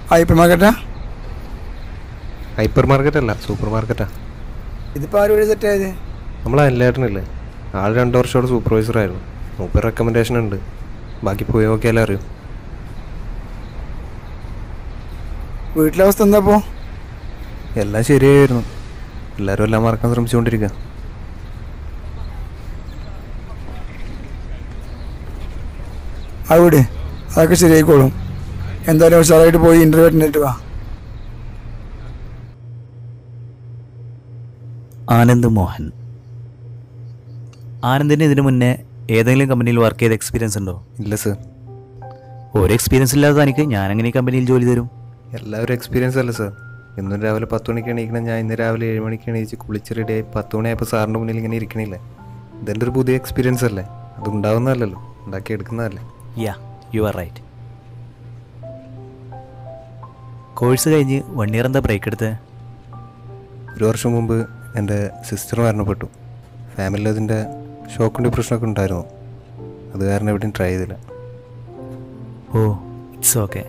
hyper മാർക്കറ്റാ hyper market അല്ല super മാർക്കറ്റാ ഇതിപ്പോൾ ആരും വഴി സെറ്റ് ആയത് നമ്മൾ അനിലേട്ടനില്ലേ ആൾ രണ്ട് വർഷത്തോടെ സൂപ്പർവൈസർ ആയിരുന്നു മൂപ്പർ റെക്കമെൻഡേഷൻ ഉണ്ട് ബാക്കി പോയി നോക്കിയാലേ അറിയും വീട്ടിലെ അവസ്ഥ എന്താ ഇപ്പോൾ എല്ലാം ശരിയായിരുന്നു എല്ലാവരും എല്ലാം മറക്കാൻ ശ്രമിച്ചുകൊണ്ടിരിക്കുക അവിടെ അതൊക്കെ ശരിയായിക്കോളും എന്തായാലും ഉഷാറായിട്ട് പോയി ഇൻ്റർവ്യൂ അറ്റൻഡ് വാ ആനന്ദ് മോഹൻ ആനന്ദിന് ഇതിനു മുന്നേ ഏതെങ്കിലും കമ്പനിയിൽ വർക്ക് ചെയ്ത എക്സ്പീരിയൻസ് ഉണ്ടോ ഇല്ല സർ ഒരു എക്സ്പീരിയൻസ് ഇല്ലാതെ തനിക്ക് ഞാനെങ്ങനെ ഈ കമ്പനിയിൽ ജോലി തരും എല്ലാവരും എക്സ്പീരിയൻസ് അല്ല സർ ഇന്നും രാവിലെ പത്ത് മണിക്ക് എണീക്കണം ഞാൻ ഇന്ന് രാവിലെ ഏഴ് മണിക്ക് എണീച്ച് കുളിച്ച് റെഡിയായി പത്ത് മണിയായപ്പോൾ സാറിൻ്റെ മുന്നിൽ ഇങ്ങനെ ഇരിക്കണില്ലേ ഇതെൻ്റെ ഒരു പുതിയ എക്സ്പീരിയൻസ് അല്ലേ അത് ഉണ്ടാവുന്നതല്ലല്ലോ ഉണ്ടാക്കിയെടുക്കുന്നതല്ലേ yeah you are right course കഴിഞ്ഞ് വൺ ഇയർ എന്താ ബ്രേക്ക് എടുത്ത് ഒരു വർഷം മുമ്പ് എൻ്റെ സിസ്റ്റർ മരണപ്പെട്ടു ഫാമിലിയിൽ അതിൻ്റെ ഷോക്കും ഡിപ്രഷനൊക്കെ ഉണ്ടായിരുന്നു അത് കാരണം എവിടെയും ട്രൈ ചെയ്തില്ല oh it's okay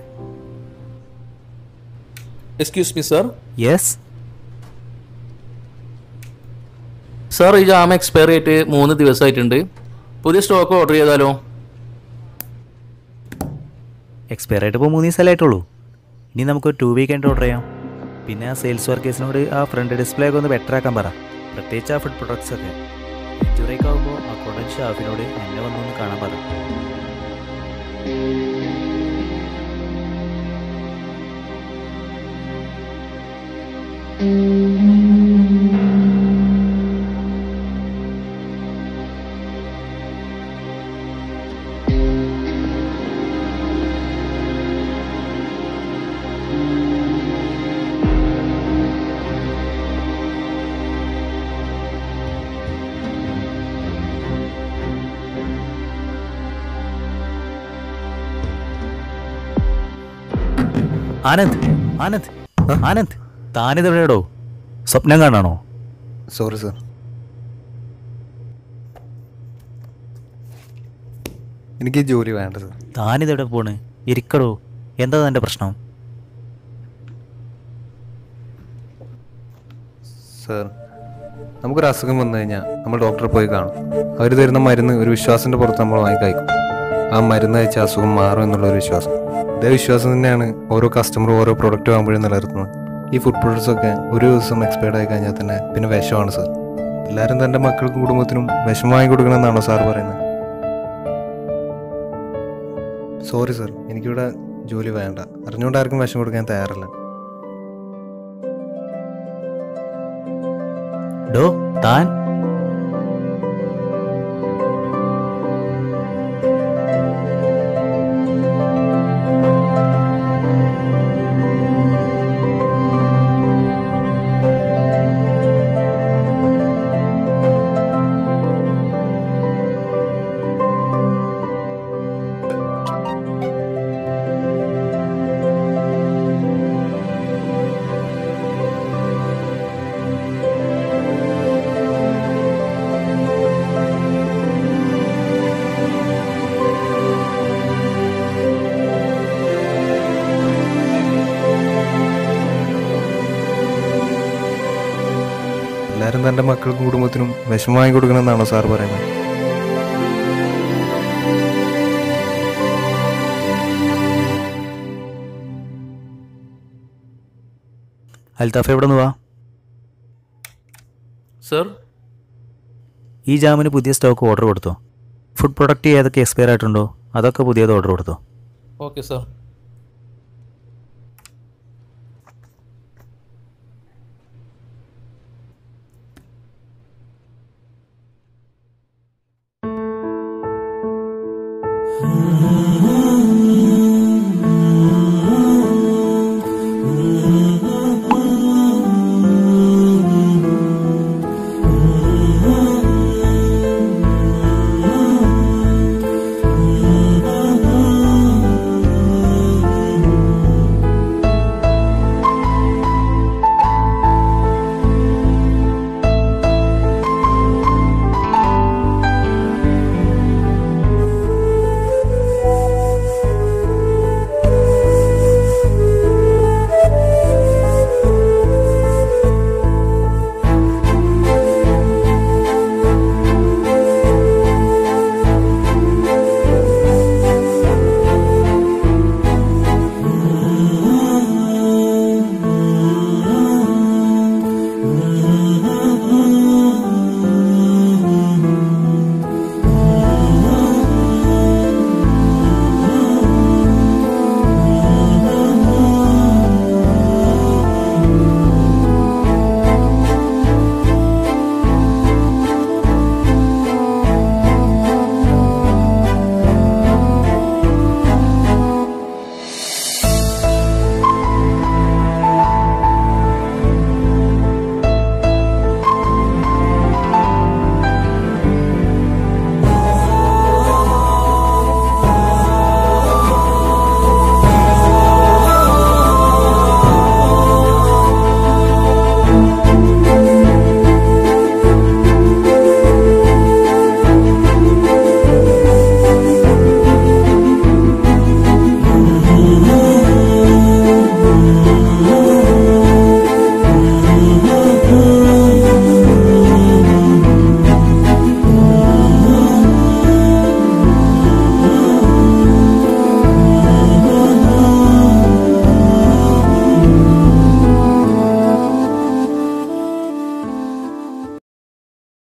excuse me sir yes sir ഈ ജാമ എക്സ്പയറി ആയിട്ട് മൂന്ന് ദിവസമായിട്ടുണ്ട് പുതിയ സ്റ്റോക്ക് ഓർഡർ ചെയ്താലോ എക്സ്പയർ ആയിട്ട് ഇപ്പോൾ മൂന്ന് ദിവസമല്ലായിട്ടുള്ളൂ ഇനി നമുക്ക് ടു വീക്കെൻഡ് ഓർഡർ ചെയ്യാം പിന്നെ ആ സെയിൽസ് വർക്കേഴ്സിനോട് ആ ഫ്രണ്ട് ഡിസ്പ്ലേ ഒക്കെ ഒന്ന് ബെറ്റർ ആക്കാൻ പറ പ്രത്യേകിച്ച് ആ ഫുഡ് പ്രൊഡക്ട്സ് ഒക്കെ ബ്രേക്ക് ആകുമ്പോൾ ആ പ്രൊഡക്റ്റ് ഷാഫിനോട് എന്നെ വന്നൊന്ന് കാണാൻ പറ ആനന്ദ് ആനന്ദ് ആനന്ദ് താനിത് എവിടെയാടോ സ്വപ്നം കാണാണോ സോറി സർ എനിക്ക് ഈ ജോലി വേണ്ട സർ താനിത് എവിടെ പോണ് ഇരിക്കടോ എന്താ തൻ്റെ പ്രശ്നം സർ നമുക്കൊരു അസുഖം വന്നു കഴിഞ്ഞാൽ നമ്മൾ ഡോക്ടറെ പോയി കാണും അവർ തരുന്ന മരുന്ന് ഒരു വിശ്വാസത്തിൻ്റെ പുറത്ത് നമ്മൾ വാങ്ങി കഴിക്കും ആ മരുന്ന് കഴിച്ച അസുഖം മാറും എന്നുള്ള ഒരു വിശ്വാസം ഇതേ വിശ്വാസം തന്നെയാണ് ഓരോ കസ്റ്റമറും ഓരോ പ്രൊഡക്റ്റ് വാങ്ങുമ്പോഴും നിലനിർത്തുന്നത് ഈ ഫുഡ് പ്രൊഡക്ട്സ് ഒക്കെ ഒരു ദിവസം എക്സ്പയർഡ് ആയി കഴിഞ്ഞാൽ തന്നെ പിന്നെ വിഷമാണ് സർ എല്ലാവരും തൻ്റെ മക്കൾക്കും കുടുംബത്തിനും വിഷം വാങ്ങി കൊടുക്കണമെന്നാണോ സാർ പറയുന്നത് സോറി സർ എനിക്കിവിടെ ജോലി വേണ്ട അറിഞ്ഞുകൊണ്ട് ആർക്കും വിഷം കൊടുക്കാൻ തയ്യാറല്ല ഡോ താൻ എല്ലാവരും തൻ്റെ മക്കൾക്കും കുടുംബത്തിനും വിഷം വാങ്ങി കൊടുക്കണമെന്നാണോ സാർ പറയുന്നത് അൽത്താഫ് എവിടെ നിന്ന് വാ സർ ഈ ജാമിന് പുതിയ സ്റ്റോക്ക് ഓർഡർ കൊടുത്തോ ഫുഡ് പ്രൊഡക്റ്റ് ഏതൊക്കെ എക്സ്പയർ ആയിട്ടുണ്ടോ അതൊക്കെ പുതിയത് ഓർഡർ കൊടുത്തോ ഓക്കെ സർ